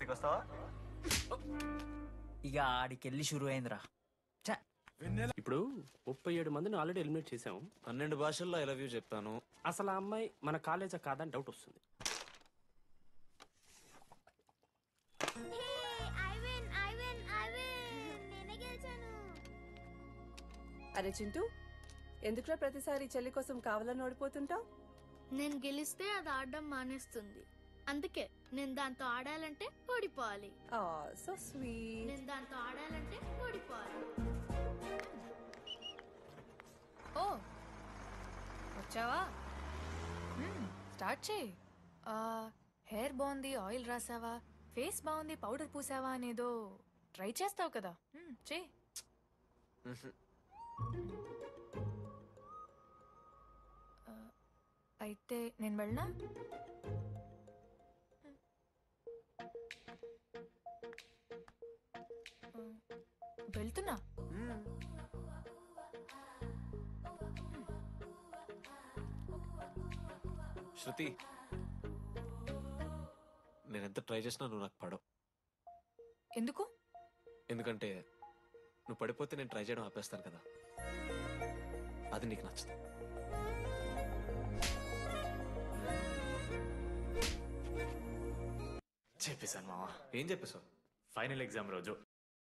పార్టీకి వస్తావా ఇక ఆడికెళ్ళి షురు అయిందిరా ఛ, ఇప్పుడు ముప్పై ఏడు మందిని ఆల్రెడీ ఎలిమినేట్ చేసాం పన్నెండు భాషల్లో ఐ లవ్ యూ చెప్పాను అసలు ఆ అమ్మాయి మన కాలేజా కాదని డౌట్ వస్తుంది I win I win I win నేనే గెలిచాను అరే చింటూ ఎందుకురా ప్రతిసారి చెల్లి కోసం కావాలని ఓడిపోతుంటావు నేను గెలిస్తే అది ఆడడం మానేస్తుంది అందుకే నేను దాంతో ఆడాలంటే ఓడిపోవాలి సో స్వీట్ నేను దాంతో ఆడాలంటే ఓడిపోవాలి ఓ వచ్చావా మ్మ్, స్టార్ట్ చేయి ఆ, హెయిర్ బాగుంది ఆయిల్ రాసావా ఫేస్ బాగుంది పౌడర్ పూసావా అనేదో ట్రై చేస్తావు కదా మ్మ్, చేయి ఆ, అయితే నేను వెళ్ళనా ఆ, వెళ్తున్నా శృతి నేను ఎంత ట్రై చేసినా నువ్వు నాకు పడవు ఎందుకు ఎందుకంటే నువ్వు పడిపోతే నేను ట్రై చేయడం ఆపేస్తాను కదా అది నీకు నచ్చదు చెప్పేశాను మావా ఏం చెప్పేశావు ఫైనల్ ఎగ్జామ్ రోజు